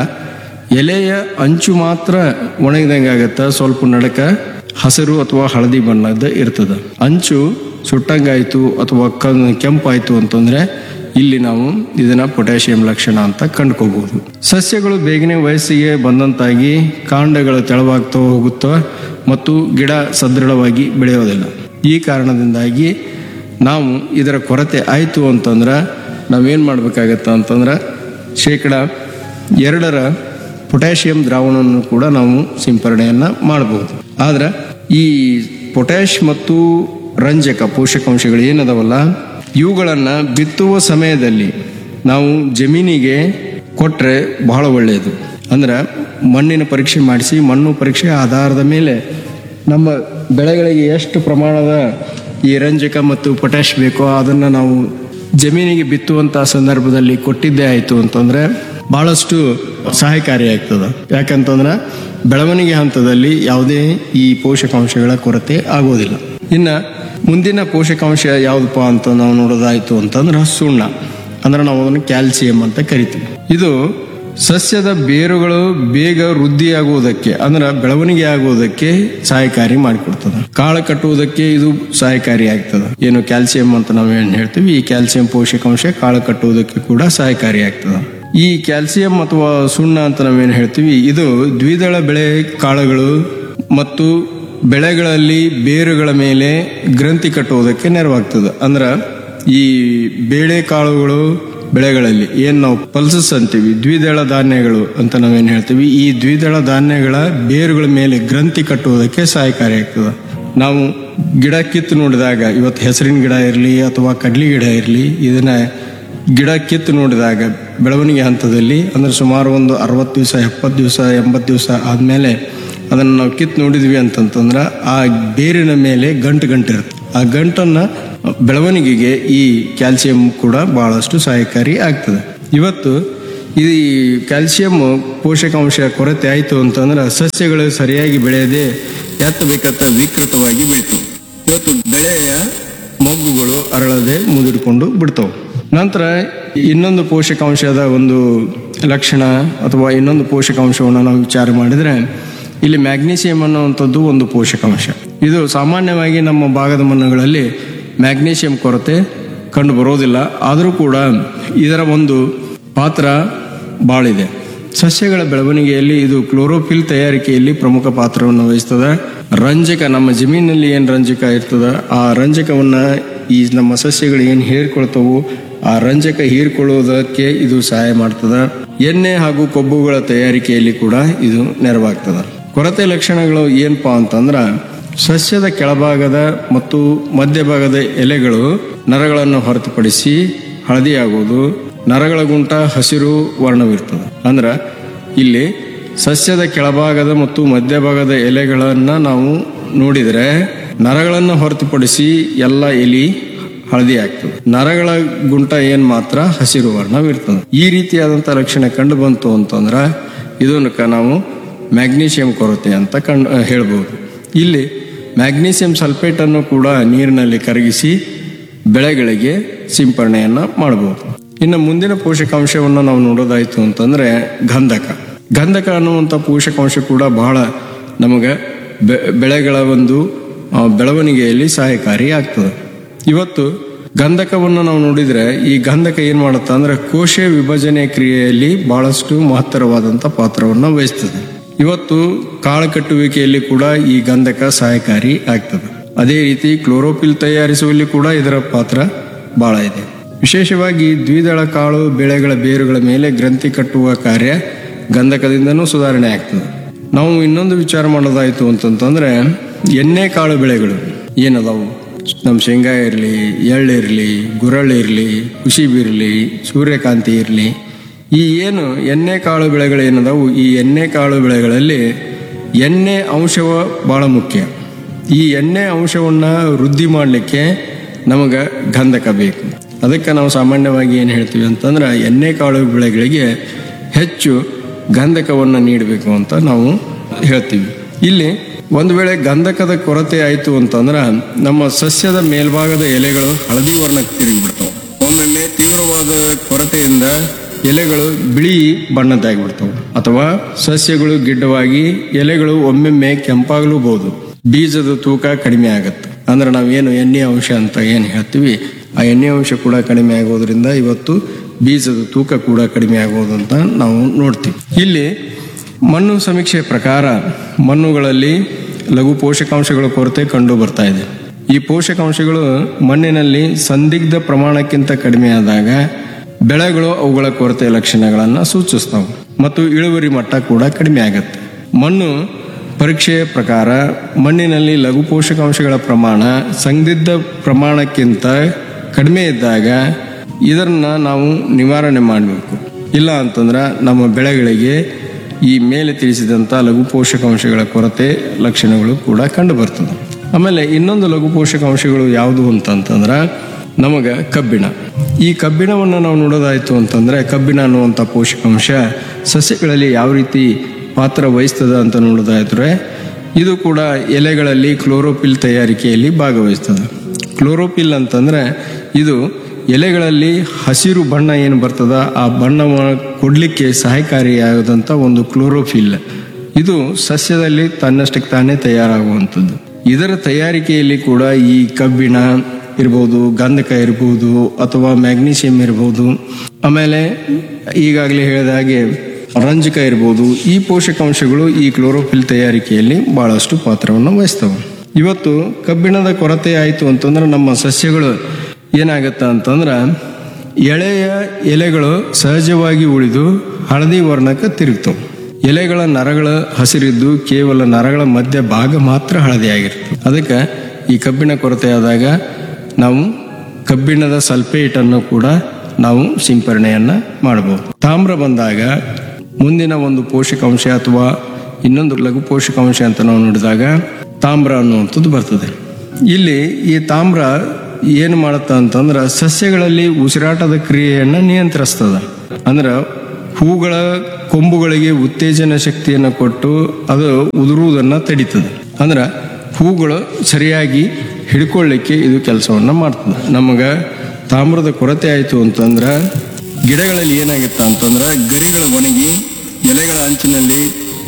ಎಲೆಯ ಅಂಚು ಮಾತ್ರ ಒಣಗಿದಂಗೆ ಆಗತ್ತ ಸ್ವಲ್ಪ ನಡಕ ಹಸಿರು ಅಥವಾ ಹಳದಿ ಬಣ್ಣದ ಇರ್ತದ ಅಂಚು ಸುಟ್ಟಂಗಾಯ್ತು ಅಥವಾ ಕ- ಕೆಂಪಾಯ್ತು ಅಂತಂದ್ರೆ ಇಲ್ಲಿ ನಾವು ಇದನ್ನ ಪೊಟ್ಯಾಷಿಯಂ ಲಕ್ಷಣ ಅಂತ ಕಂಡುಕೋಬಹುದು ಸಸ್ಯಗಳು ಬೇಗನೆ ವಯಸ್ಸಿಗೆ ಬಂದಂತಾಗಿ ಕಾಂಡಗಳು ತೆಳವಾಗ್ತಾ ಹೋಗುತ್ತವೆ ಮತ್ತು ಗಿಡ ಸದೃಢವಾಗಿ ಬೆಳೆಯೋದಿಲ್ಲ ಈ ಕಾರಣದಿಂದಾಗಿ ನಾವು ಇದರ ಕೊರತೆ ಆಯಿತು ಅಂತಂದ್ರೆ ನಾವೇನು ಮಾಡ್ಬೇಕಾಗತ್ತ ಅಂತಂದ್ರೆ ಶೇಕಡ ಎರಡರ ಪೊಟ್ಯಾಷಿಯಂ ದ್ರಾವಣವನ್ನು ಕೂಡ ನಾವು ಸಿಂಪರಣೆಯನ್ನು ಮಾಡಬಹುದು ಆದ್ರೆ ಈ ಪೊಟ್ಯಾಷ್ ಮತ್ತು ರಂಜಕ ಪೋಷಕಾಂಶಗಳು ಏನದವಲ್ಲ ಇವುಗಳನ್ನು ಬಿತ್ತುವ ಸಮಯದಲ್ಲಿ ನಾವು ಜಮೀನಿಗೆ ಕೊಟ್ಟರೆ ಬಹಳ ಒಳ್ಳೆಯದು ಅಂದ್ರೆ ಮಣ್ಣಿನ ಪರೀಕ್ಷೆ ಮಾಡಿಸಿ ಮಣ್ಣು ಪರೀಕ್ಷೆ ಆಧಾರದ ಮೇಲೆ ನಮ್ಮ ಬೆಳೆಗಳಿಗೆ ಎಷ್ಟು ಪ್ರಮಾಣದ ಈ ರಂಜಕ ಮತ್ತು ಪೊಟ್ಯಾಷ್ ಬೇಕೋ ಅದನ್ನು ನಾವು ಜಮೀನಿಗೆ ಬಿತ್ತುವಂಥ ಸಂದರ್ಭದಲ್ಲಿ ಕೊಟ್ಟಿದ್ದೇ ಆಯಿತು ಅಂತಂದ್ರೆ ಬಹಳಷ್ಟು ಸಹಾಯಕಾರಿಯಾಗ್ತದೆ ಯಾಕಂತಂದ್ರೆ ಬೆಳವಣಿಗೆ ಹಂತದಲ್ಲಿ ಯಾವುದೇ ಈ ಪೋಷಕಾಂಶಗಳ ಕೊರತೆ ಆಗೋದಿಲ್ಲ ಇನ್ನು ಮುಂದಿನ ಪೋಷಕಾಂಶ ಯಾವುದಪ್ಪ ಅಂತ ನಾವು ನೋಡೋದಾಯ್ತು ಅಂತಂದ್ರೆ ಸುಣ್ಣ ಅಂದ್ರೆ ನಾವು ಅದನ್ನು ಕ್ಯಾಲ್ಸಿಯಂ ಅಂತ ಕರಿತೀವಿ ಇದು ಸಸ್ಯದ ಬೇರುಗಳು ಬೇಗ ವೃದ್ಧಿಯಾಗುವುದಕ್ಕೆ ಅಂದ್ರೆ ಬೆಳವಣಿಗೆ ಆಗುವುದಕ್ಕೆ ಸಹಾಯಕಾರಿ ಮಾಡಿಕೊಡ್ತದೆ ಕಾಳು ಕಟ್ಟುವುದಕ್ಕೆ ಇದು ಸಹಾಯಕಾರಿ ಆಗ್ತದೆ ಏನು ಕ್ಯಾಲ್ಸಿಯಂ ಅಂತ ನಾವು ಏನು ಹೇಳ್ತೀವಿ ಈ ಕ್ಯಾಲ್ಸಿಯಂ ಪೋಷಕಾಂಶ ಕಾಳು ಕಟ್ಟುವುದಕ್ಕೆ ಕೂಡ ಸಹಾಯಕಾರಿ ಆಗ್ತದೆ ಈ ಕ್ಯಾಲ್ಸಿಯಂ ಅಥವಾ ಸುಣ್ಣ ಅಂತ ನಾವೇನು ಹೇಳ್ತೀವಿ ಇದು ದ್ವಿದಳ ಬೆಳೆ ಕಾಳುಗಳು ಮತ್ತು ಬೆಳೆಗಳಲ್ಲಿ ಬೇರುಗಳ ಮೇಲೆ ಗ್ರಂಥಿ ಕಟ್ಟುವುದಕ್ಕೆ ನೆರವಾಗ್ತದೆ ಅಂದ್ರೆ ಈ ಬೇಳೆ ಕಾಳುಗಳು ಬೆಳೆಗಳಲ್ಲಿ ಏನು ನಾವು ಪಲ್ಸಸ್ ಅಂತೀವಿ ದ್ವಿದಳ ಧಾನ್ಯಗಳು ಅಂತ ನಾವೇನು ಹೇಳ್ತೀವಿ ಈ ದ್ವಿದಳ ಧಾನ್ಯಗಳ ಬೇರುಗಳ ಮೇಲೆ ಗ್ರಂಥಿ ಕಟ್ಟುವುದಕ್ಕೆ ಸಹಾಯಕಾರಿಯಾಗ್ತದೆ ನಾವು ಗಿಡ ಕಿತ್ತು ನೋಡಿದಾಗ ಇವತ್ತು ಹೆಸರಿನ ಗಿಡ ಇರಲಿ ಅಥವಾ ಕಡ್ಲಿ ಗಿಡ ಇರಲಿ ಇದನ್ನ ಗಿಡ ಕಿತ್ತು ನೋಡಿದಾಗ ಬೆಳವಣಿಗೆ ಹಂತದಲ್ಲಿ ಅಂದ್ರೆ ಸುಮಾರು ಒಂದು ಅರವತ್ತು ದಿವಸ ಎಪ್ಪತ್ತು ದಿವಸ ಎಂಬತ್ತು ದಿವಸ ಆದಮೇಲೆ ಅದನ್ನು ನಾವು ಕಿತ್ತು ನೋಡಿದ್ವಿ ಅಂತಂತಂದ್ರೆ ಆ ಬೇರಿನ ಮೇಲೆ ಗಂಟು ಗಂಟಿರುತ್ತೆ ಆ ಗಂಟನ್ನು ಬೆಳವಣಿಗೆಗೆ ಈ ಕ್ಯಾಲ್ಸಿಯಂ ಕೂಡ ಬಹಳಷ್ಟು ಸಹಾಯಕಾರಿ ಆಗ್ತದೆ ಇವತ್ತು ಈ ಕ್ಯಾಲ್ಸಿಯಂ ಪೋಷಕಾಂಶ ಕೊರತೆ ಆಯಿತು ಅಂತಂದ್ರೆ ಸಸ್ಯಗಳು ಸರಿಯಾಗಿ ಬೆಳೆಯದೆ ಎತ್ತಬೇಕಂತ ವಿಕೃತವಾಗಿ ಬೆಳಿತವೆ ಇವತ್ತು ಬೆಳೆಯ ಮೊಗ್ಗುಗಳು ಅರಳದೆ ಮುದುಡಿಕೊಂಡು ಬಿಡ್ತಾವೆ ನಂತರ ಇನ್ನೊಂದು ಪೋಷಕಾಂಶದ ಒಂದು ಲಕ್ಷಣ ಅಥವಾ ಇನ್ನೊಂದು ಪೋಷಕಾಂಶವನ್ನು ನಾವು ವಿಚಾರ ಮಾಡಿದರೆ ಇಲ್ಲಿ ಮ್ಯಾಗ್ನೀಸಿಯಂ ಅನ್ನುವಂಥದ್ದು ಒಂದು ಪೋಷಕಾಂಶ ಇದು ಸಾಮಾನ್ಯವಾಗಿ ನಮ್ಮ ಭಾಗದ ಮಣ್ಣುಗಳಲ್ಲಿ ಮ್ಯಾಗ್ನೀಷಿಯಂ ಕೊರತೆ ಕಂಡು ಬರೋದಿಲ್ಲ ಆದರೂ ಕೂಡ ಇದರ ಒಂದು ಪಾತ್ರ ಬಾಳಿದೆ ಸಸ್ಯಗಳ ಬೆಳವಣಿಗೆಯಲ್ಲಿ ಇದು ಕ್ಲೋರೋಫಿಲ್ ತಯಾರಿಕೆಯಲ್ಲಿ ಪ್ರಮುಖ ಪಾತ್ರವನ್ನು ವಹಿಸ್ತದೆ ರಂಜಕ ನಮ್ಮ ಜಮೀನಲ್ಲಿ ಏನು ರಂಜಕ ಇರ್ತದ ಆ ರಂಜಕವನ್ನ ಈ ನಮ್ಮ ಸಸ್ಯಗಳು ಏನು ಹೀರ್ಕೊಳ್ತವು ಆ ರಂಜಕ ಹೀರ್ಕೊಳ್ಳುವುದಕ್ಕೆ ಇದು ಸಹಾಯ ಮಾಡ್ತದ ಎಣ್ಣೆ ಹಾಗೂ ಕೊಬ್ಬುಗಳ ತಯಾರಿಕೆಯಲ್ಲಿ ಕೂಡ ಇದು ನೆರವಾಗ್ತದ ಕೊರತೆ ಲಕ್ಷಣಗಳು ಏನಪ್ಪಾ ಅಂತಂದ್ರ ಸಸ್ಯದ ಕೆಳಭಾಗದ ಮತ್ತು ಮಧ್ಯಭಾಗದ ಎಲೆಗಳು ನರಗಳನ್ನು ಹೊರತುಪಡಿಸಿ ಹಳದಿಯಾಗುವುದು ನರಗಳ ಗುಂಟ ಹಸಿರು ವರ್ಣವಿರ್ತದೆ ಅಂದ್ರ ಇಲ್ಲಿ ಸಸ್ಯದ ಕೆಳಭಾಗದ ಮತ್ತು ಮಧ್ಯಭಾಗದ ಎಲೆಗಳನ್ನ ನಾವು ನೋಡಿದರೆ ನರಗಳನ್ನು ಹೊರತುಪಡಿಸಿ ಎಲ್ಲ ಎಲಿ ಹಳದಿ ಆಗ್ತದೆ ನರಗಳ ಗುಂಟ ಏನ್ ಮಾತ್ರ ಹಸಿರು ವರ್ಣವಿರ್ತದೆ ಈ ರೀತಿಯಾದಂಥ ಲಕ್ಷಣ ಕಂಡು ಬಂತು ಅಂತಂದ್ರ ಇದನ್ನ ನಾವು ಮ್ಯಾಗ್ನೀಷಿಯಂ ಕೊರತೆ ಅಂತ ಕಂಡು ಹೇಳ್ಬೋದು ಇಲ್ಲಿ ಮ್ಯಾಗ್ನೀಷಿಯಂ ಸಲ್ಫೇಟ್ ಅನ್ನು ಕೂಡ ನೀರಿನಲ್ಲಿ ಕರಗಿಸಿ ಬೆಳೆಗಳಿಗೆ ಸಿಂಪರಣೆಯನ್ನ ಮಾಡಬಹುದು ಇನ್ನು ಮುಂದಿನ ಪೋಷಕಾಂಶವನ್ನು ನಾವು ನೋಡೋದಾಯ್ತು ಅಂತಂದ್ರೆ ಗಂಧಕ ಗಂಧಕ ಅನ್ನುವಂಥ ಪೋಷಕಾಂಶ ಕೂಡ ಬಹಳ ನಮಗೆ ಬೆ- ಬೆಳೆಗಳ ಒಂದು ಆ, ಬೆಳವಣಿಗೆಯಲ್ಲಿ ಸಹಾಯಕಾರಿ ಆಗ್ತದೆ ಇವತ್ತು ಗಂಧಕವನ್ನು ನಾವು ನೋಡಿದ್ರೆ ಈ ಗಂಧಕ ಏನ್ ಮಾಡುತ್ತೆ ಅಂದ್ರೆ ಕೋಶ ವಿಭಜನೆ ಕ್ರಿಯೆಯಲ್ಲಿ ಬಹಳಷ್ಟು ಮಹತ್ತರವಾದಂಥ ಪಾತ್ರವನ್ನು ವಹಿಸ್ತದೆ ಇವತ್ತು ಕಾಳು ಕಟ್ಟುವಿಕೆಯಲ್ಲಿ ಕೂಡ ಈ ಗಂಧಕ ಸಹಾಯಕಾರಿ ಆಗ್ತದೆ ಅದೇ ರೀತಿ ಕ್ಲೋರೋಫಿಲ್ ತಯಾರಿಸುವಲ್ಲಿ ಕೂಡ ಇದರ ಪಾತ್ರ ಬಹಳ ಇದೆ ವಿಶೇಷವಾಗಿ ದ್ವಿದಳ ಕಾಳು ಬೆಳೆಗಳ ಬೇರುಗಳ ಮೇಲೆ ಗ್ರಂಥಿ ಕಟ್ಟುವ ಕಾರ್ಯ ಗಂಧಕದಿಂದನೂ ಸುಧಾರಣೆ ಆಗ್ತದೆ ನಾವು ಇನ್ನೊಂದು ವಿಚಾರ ಮಾಡೋದಾಯ್ತು ಅಂತಂತಂದ್ರೆ ಎಣ್ಣೆ ಕಾಳು ಬೆಳೆಗಳು ಏನದಾವು ನಮ್ಮ ಶೇಂಗಾ ಇರಲಿ ಎಳ್ಳಿರಲಿ ಗುರಳ್ಳು ಇರಲಿ ಕುಸಿಬಿ ಇರಲಿ ಸೂರ್ಯಕಾಂತಿ ಇರಲಿ ಈ ಏನು ಎಣ್ಣೆ ಕಾಳು ಬೆಳೆಗಳು ಏನದಾವು ಈ ಎಣ್ಣೆ ಕಾಳು ಬೆಳೆಗಳಲ್ಲಿ ಎಣ್ಣೆ ಅಂಶವ ಬಹಳ ಮುಖ್ಯ ಈ ಎಣ್ಣೆ ಅಂಶವನ್ನು ವೃದ್ಧಿ ಮಾಡಲಿಕ್ಕೆ ನಮಗೆ ಗಂಧಕ ಬೇಕು ಅದಕ್ಕೆ ನಾವು ಸಾಮಾನ್ಯವಾಗಿ ಏನು ಹೇಳ್ತೀವಿ ಅಂತಂದ್ರೆ ಎಣ್ಣೆ ಕಾಳು ಬೆಳೆಗಳಿಗೆ ಹೆಚ್ಚು ಗಂಧಕವನ್ನು ನೀಡಬೇಕು ಅಂತ ನಾವು ಹೇಳ್ತೀವಿ ಇಲ್ಲಿ ಒಂದು ವೇಳೆ ಗಂಧಕದ ಕೊರತೆ ಆಯಿತು ಅಂತಂದ್ರೆ ನಮ್ಮ ಸಸ್ಯದ ಮೇಲ್ಭಾಗದ ಎಲೆಗಳು ಹಳದಿ ವರ್ಣಕ್ಕೆ ತಿರುಗಿಬಿಡ್ತಾವೆ ಒಮ್ಮೊಮ್ಮೆ ತೀವ್ರವಾದ ಕೊರತೆಯಿಂದ ಎಲೆಗಳು ಬಿಳಿ ಬಣ್ಣದ್ದಾಗಿಬಿಡ್ತವೆ ಅಥವಾ ಸಸ್ಯಗಳು ಗಿಡ್ಡವಾಗಿ ಎಲೆಗಳು ಒಮ್ಮೊಮ್ಮೆ ಕೆಂಪಾಗಲೂಬಹುದು ಬೀಜದ ತೂಕ ಕಡಿಮೆ ಆಗುತ್ತೆ ಅಂದ್ರೆ ನಾವೇನು ಎಣ್ಣೆ ಅಂಶ ಅಂತ ಏನು ಹೇಳ್ತೀವಿ ಆ ಎಣ್ಣೆ ಅಂಶ ಕೂಡ ಕಡಿಮೆ ಆಗೋದ್ರಿಂದ ಇವತ್ತು ಬೀಜದ ತೂಕ ಕೂಡ ಕಡಿಮೆ ಆಗೋದು ಅಂತ ನಾವು ನೋಡ್ತೀವಿ ಇಲ್ಲಿ ಮಣ್ಣು ಸಮೀಕ್ಷೆ ಪ್ರಕಾರ ಮಣ್ಣುಗಳಲ್ಲಿ ಲಘು ಪೋಷಕಾಂಶಗಳ ಕೊರತೆ ಕಂಡು ಬರ್ತಾ ಇದೆ ಈ ಪೋಷಕಾಂಶಗಳು ಮಣ್ಣಿನಲ್ಲಿ ಸಂದಿಗ್ಧ ಪ್ರಮಾಣಕ್ಕಿಂತ ಕಡಿಮೆ ಆದಾಗ ಬೆಳೆಗಳು ಅವುಗಳ ಕೊರತೆ ಲಕ್ಷಣಗಳನ್ನು ಸೂಚಿಸ್ತವೆ ಮತ್ತು ಇಳುವರಿ ಮಟ್ಟ ಕೂಡ ಕಡಿಮೆ ಆಗುತ್ತೆ ಮಣ್ಣು ಪರೀಕ್ಷೆಯ ಪ್ರಕಾರ ಮಣ್ಣಿನಲ್ಲಿ ಲಘು ಪೋಷಕಾಂಶಗಳ ಪ್ರಮಾಣ ಸಂದಿಗ್ಧ ಪ್ರಮಾಣಕ್ಕಿಂತ ಕಡಿಮೆ ಇದ್ದಾಗ ಇದನ್ನ ನಾವು ನಿವಾರಣೆ ಮಾಡಬೇಕು ಇಲ್ಲ ಅಂತಂದ್ರೆ ನಮ್ಮ ಬೆಳೆಗಳಿಗೆ ಈ ಮೇಲೆ ತಿಳಿಸಿದಂಥ ಲಘು ಪೋಷಕಾಂಶಗಳ ಕೊರತೆ ಲಕ್ಷಣಗಳು ಕೂಡ ಕಂಡು ಬರ್ತದೆ ಆಮೇಲೆ ಇನ್ನೊಂದು ಲಘು ಪೋಷಕಾಂಶಗಳು ಯಾವುದು ಅಂತಂತಂದ್ರೆ ನಮಗೆ ಕಬ್ಬಿಣ ಈ ಕಬ್ಬಿಣವನ್ನು ನಾವು ನೋಡೋದಾಯ್ತು ಅಂತಂದ್ರೆ ಕಬ್ಬಿಣ ಅನ್ನುವಂಥ ಪೋಷಕಾಂಶ ಸಸ್ಯಗಳಲ್ಲಿ ಯಾವ ರೀತಿ ಪಾತ್ರ ವಹಿಸ್ತದ ಅಂತ ನೋಡೋದಾದ್ರೆ ಇದು ಕೂಡ ಎಲೆಗಳಲ್ಲಿ ಕ್ಲೋರೋಪಿಲ್ ತಯಾರಿಕೆಯಲ್ಲಿ ಭಾಗವಹಿಸ್ತದೆ ಕ್ಲೋರೋಪಿಲ್ ಅಂತಂದ್ರೆ ಇದು ಎಲೆಗಳಲ್ಲಿ ಹಸಿರು ಬಣ್ಣ ಏನು ಬರ್ತದ ಆ ಬಣ್ಣವನ್ನು ಕೊಡಲಿಕ್ಕೆ ಸಹಾಯಕಾರಿಯಾಗದಂಥ ಒಂದು ಕ್ಲೋರೋಫಿಲ್ ಇದು ಸಸ್ಯದಲ್ಲಿ ತನ್ನಷ್ಟಕ್ಕೆ ತಾನೇ ತಯಾರಾಗುವಂಥದ್ದು ಇದರ ತಯಾರಿಕೆಯಲ್ಲಿ ಕೂಡ ಈ ಕಬ್ಬಿಣ ಇರ್ಬೋದು ಗಂಧಕ ಇರ್ಬೋದು ಅಥವಾ ಮ್ಯಾಗ್ನೀಷಿಯಂ ಇರ್ಬೋದು ಆಮೇಲೆ ಈಗಾಗಲೇ ಹೇಳಿದ ಹಾಗೆ ರಂಜಕ ಇರ್ಬೋದು ಈ ಪೋಷಕಾಂಶಗಳು ಈ ಕ್ಲೋರೋಫಿಲ್ ತಯಾರಿಕೆಯಲ್ಲಿ ಬಹಳಷ್ಟು ಪಾತ್ರವನ್ನು ವಹಿಸ್ತವೆ ಇವತ್ತು ಕಬ್ಬಿಣದ ಕೊರತೆ ಆಯಿತು ಅಂತಂದ್ರೆ ನಮ್ಮ ಸಸ್ಯಗಳು ಏನಾಗತ್ತ ಅಂತಂದ್ರೆ ಎಳೆಯ ಎಲೆಗಳು ಸಹಜವಾಗಿ ಉಳಿದು ಹಳದಿ ವರ್ಣಕ್ಕೆ ತಿರುಗ್ತವೆ ಎಲೆಗಳ ನರಗಳ ಹಸಿರಿದ್ದು ಕೇವಲ ನರಗಳ ಮಧ್ಯ ಭಾಗ ಮಾತ್ರ ಹಳದಿಯಾಗಿರ್ತದೆ ಅದಕ್ಕೆ ಈ ಕಬ್ಬಿಣ ಕೊರತೆ ಆದಾಗ ನಾವು ಕಬ್ಬಿಣದ ಸಲ್ಫೇಟ್ ಅನ್ನು ಕೂಡ ನಾವು ಸಿಂಪರಣೆಯನ್ನ ಮಾಡಬಹುದು ತಾಮ್ರ ಬಂದಾಗ ಮುಂದಿನ ಒಂದು ಪೋಷಕಾಂಶ ಅಥವಾ ಇನ್ನೊಂದು ಲಘು ಪೋಷಕಾಂಶ ಅಂತ ನಾವು ನೋಡಿದಾಗ ತಾಮ್ರ ಅನ್ನುವಂಥದ್ದು ಬರ್ತದೆ ಇಲ್ಲಿ ಈ ತಾಮ್ರ ಏನು ಮಾಡುತ್ತ ಅಂತಂದ್ರೆ ಸಸ್ಯಗಳಲ್ಲಿ ಉಸಿರಾಟದ ಕ್ರಿಯೆಯನ್ನು ನಿಯಂತ್ರಿಸ್ತದ ಅಂದ್ರೆ ಹೂಗಳ ಕೊಂಬುಗಳಿಗೆ ಉತ್ತೇಜನ ಶಕ್ತಿಯನ್ನು ಕೊಟ್ಟು ಅದು ಉದುರುವುದನ್ನು ತಡೀತದೆ ಅಂದ್ರೆ ಹೂಗಳು ಸರಿಯಾಗಿ ಹಿಡ್ಕೊಳ್ಳಿಕ್ಕೆ ಇದು ಕೆಲಸವನ್ನು ಮಾಡ್ತದೆ ನಮಗೆ ತಾಮ್ರದ ಕೊರತೆ ಆಯಿತು ಅಂತಂದ್ರೆ ಗಿಡಗಳಲ್ಲಿ ಏನಾಗಿತ್ತ ಅಂತಂದ್ರೆ ಗರಿಗಳು ಒಣಗಿ ಎಲೆಗಳ ಅಂಚಿನಲ್ಲಿ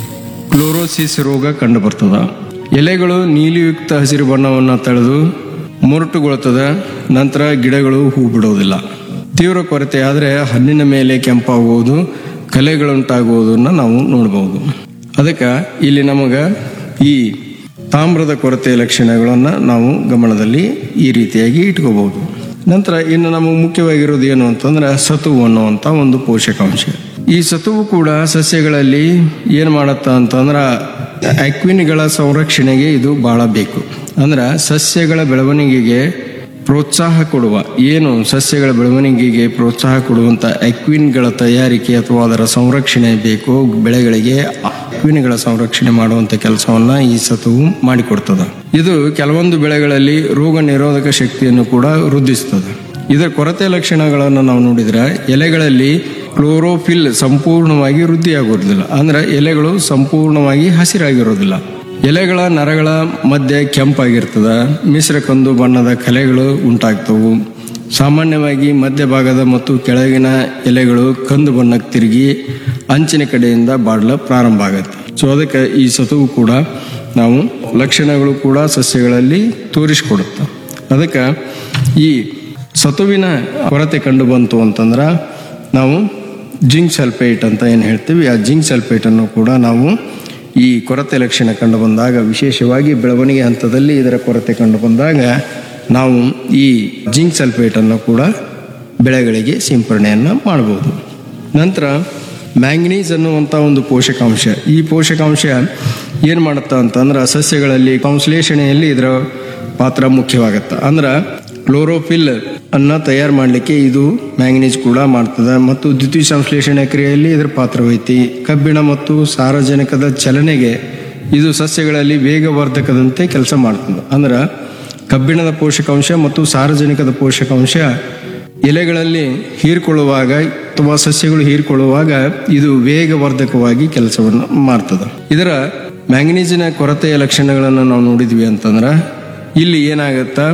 ಕ್ಲೋರೋಸಿಸ್ ರೋಗ ಕಂಡು ಬರ್ತದ ಎಲೆಗಳು ನೀಲಿಯುಕ್ತ ಹಸಿರು ಬಣ್ಣವನ್ನು ತಳೆದು ಮುರುಟುಗೊಳ್ತದೆ ನಂತರ ಗಿಡಗಳು ಹೂ ಬಿಡೋದಿಲ್ಲ ತೀವ್ರ ಕೊರತೆ ಆದರೆ ಹಣ್ಣಿನ ಮೇಲೆ ಕೆಂಪಾಗುವುದು ಕಲೆಗಳುಂಟಾಗುವುದನ್ನು ನಾವು ನೋಡಬಹುದು ಅದಕ್ಕೆ ಇಲ್ಲಿ ನಮಗೆ ಈ ತಾಮ್ರದ ಕೊರತೆ ಲಕ್ಷಣಗಳನ್ನು ನಾವು ಗಮನದಲ್ಲಿ ಈ ರೀತಿಯಾಗಿ ಇಟ್ಕೋಬಹುದು ನಂತರ ಇನ್ನು ನಮಗೆ ಮುಖ್ಯವಾಗಿರೋದು ಏನು ಅಂತಂದ್ರೆ ಸತುವು ಅನ್ನುವಂಥ ಒಂದು ಪೋಷಕಾಂಶ ಈ ಸತುವು ಕೂಡ ಸಸ್ಯಗಳಲ್ಲಿ ಏನು ಮಾಡತ್ತ ಅಂತಂದ್ರೆ ಅಕ್ವಿನ್ಗಳ ಸಂರಕ್ಷಣೆಗೆ ಇದು ಬಹಳ ಬೇಕು ಅಂದ್ರೆ ಸಸ್ಯಗಳ ಬೆಳವಣಿಗೆಗೆ ಪ್ರೋತ್ಸಾಹ ಕೊಡುವ ಏನು ಸಸ್ಯಗಳ ಬೆಳವಣಿಗೆಗೆ ಪ್ರೋತ್ಸಾಹ ಕೊಡುವಂತ ಅಕ್ವಿನ್ಗಳ ತಯಾರಿಕೆ ಅಥವಾ ಅದರ ಸಂರಕ್ಷಣೆ ಬೇಕು ಬೆಳೆಗಳಿಗೆ ಅಕ್ವಿನ್ಗಳ ಸಂರಕ್ಷಣೆ ಮಾಡುವಂತ ಕೆಲಸವನ್ನ ಈ ಸತುವು ಮಾಡಿಕೊಡ್ತದೆ ಇದು ಕೆಲವೊಂದು ಬೆಳೆಗಳಲ್ಲಿ ರೋಗ ನಿರೋಧಕ ಶಕ್ತಿಯನ್ನು ಕೂಡ ವೃದ್ಧಿಸ್ತದೆ ಇದರ ಕೊರತೆ ಲಕ್ಷಣಗಳನ್ನು ನಾವು ನೋಡಿದ್ರೆ ಎಲೆಗಳಲ್ಲಿ ಕ್ಲೋರೋಫಿಲ್ ಸಂಪೂರ್ಣವಾಗಿ ವೃದ್ಧಿಯಾಗೋದಿಲ್ಲ ಅಂದ್ರೆ ಎಲೆಗಳು ಸಂಪೂರ್ಣವಾಗಿ ಹಸಿರಾಗಿರೋದಿಲ್ಲ ಎಲೆಗಳ ನರಗಳ ಮಧ್ಯೆ ಕೆಂಪಾಗಿರ್ತದ ಮಿಶ್ರ ಕಂದು ಬಣ್ಣದ ಕಲೆಗಳು ಉಂಟಾಗ್ತವು ಸಾಮಾನ್ಯವಾಗಿ ಮಧ್ಯಭಾಗದ ಮತ್ತು ಕೆಳಗಿನ ಎಲೆಗಳು ಕಂದು ಬಣ್ಣಕ್ಕೆ ತಿರುಗಿ ಅಂಚಿನ ಕಡೆಯಿಂದ ಬಾಡಲು ಪ್ರಾರಂಭ ಆಗುತ್ತೆ ಸೊ ಅದಕ್ಕೆ ಈ ಸತುವು ಕೂಡ ನಾವು ಲಕ್ಷಣಗಳು ಕೂಡ ಸಸ್ಯಗಳಲ್ಲಿ ತೋರಿಸಿಕೊಡುತ್ತೆ ಅದಕ್ಕೆ ಈ ಸತುವಿನ ಕೊರತೆ ಕಂಡು ಬಂತು ಅಂತಂದ್ರೆ ನಾವು ಜಿಂಕ್ ಸಲ್ಫೇಟ್ ಅಂತ ಏನು ಹೇಳ್ತೀವಿ ಆ ಜಿಂಕ್ ಸಲ್ಫೇಟನ್ನು ಕೂಡ ನಾವು ಈ ಕೊರತೆ ಲಕ್ಷಣ ಕಂಡು ಬಂದಾಗ ವಿಶೇಷವಾಗಿ ಬೆಳವಣಿಗೆ ಹಂತದಲ್ಲಿ ಇದರ ಕೊರತೆ ಕಂಡು ಬಂದಾಗ ನಾವು ಈ ಜಿಂಕ್ ಸಲ್ಫೇಟನ್ನು ಕೂಡ ಬೆಳೆಗಳಿಗೆ ಸಿಂಪರಣೆಯನ್ನು ಮಾಡ್ಬೋದು ನಂತರ ಮ್ಯಾಂಗನೀಸ್ ಅನ್ನುವಂಥ ಒಂದು ಪೋಷಕಾಂಶ ಈ ಪೋಷಕಾಂಶ ಏನು ಮಾಡುತ್ತಾ ಅಂತಂದ್ರೆ ಸಸ್ಯಗಳಲ್ಲಿ ಸಂಶ್ಲೇಷಣೆಯಲ್ಲಿ ಇದರ ಪಾತ್ರ ಮುಖ್ಯವಾಗುತ್ತೆ ಅಂದ್ರೆ ಕ್ಲೋರೋಫಿಲ್ ಅನ್ನ ತಯಾರು ಮಾಡಲಿಕ್ಕೆ ಇದು ಮ್ಯಾಂಗನೀಸ್ ಕೂಡ ಮಾಡ್ತದೆ ಮತ್ತು ದ್ವಿತೀಯ ಸಂಶ್ಲೇಷಣೆ ಕ್ರಿಯೆಯಲ್ಲಿ ಇದರ ಪಾತ್ರವೈತಿ ಕಬ್ಬಿಣ ಮತ್ತು ಸಾರಜನಕದ ಚಲನೆಗೆ ಇದು ಸಸ್ಯಗಳಲ್ಲಿ ವೇಗವರ್ಧಕದಂತೆ ಕೆಲಸ ಮಾಡ್ತದೆ ಅಂದ್ರೆ ಕಬ್ಬಿಣದ ಪೋಷಕಾಂಶ ಮತ್ತು ಸಾರಜನಕದ ಪೋಷಕಾಂಶ ಎಲೆಗಳಲ್ಲಿ ಹೀರ್ಕೊಳ್ಳುವಾಗ ಅಥವಾ ಸಸ್ಯಗಳು ಹೀರ್ಕೊಳ್ಳುವಾಗ ಇದು ವೇಗವರ್ಧಕವಾಗಿ ಕೆಲಸವನ್ನು ಮಾಡ್ತದೆ ಇದರ ಮ್ಯಾಂಗನೀಸಿನ ಕೊರತೆಯ ಲಕ್ಷಣಗಳನ್ನು ನಾವು ನೋಡಿದ್ವಿ ಅಂತಂದ್ರೆ ಇಲ್ಲಿ ಏನಾಗುತ್ತಾ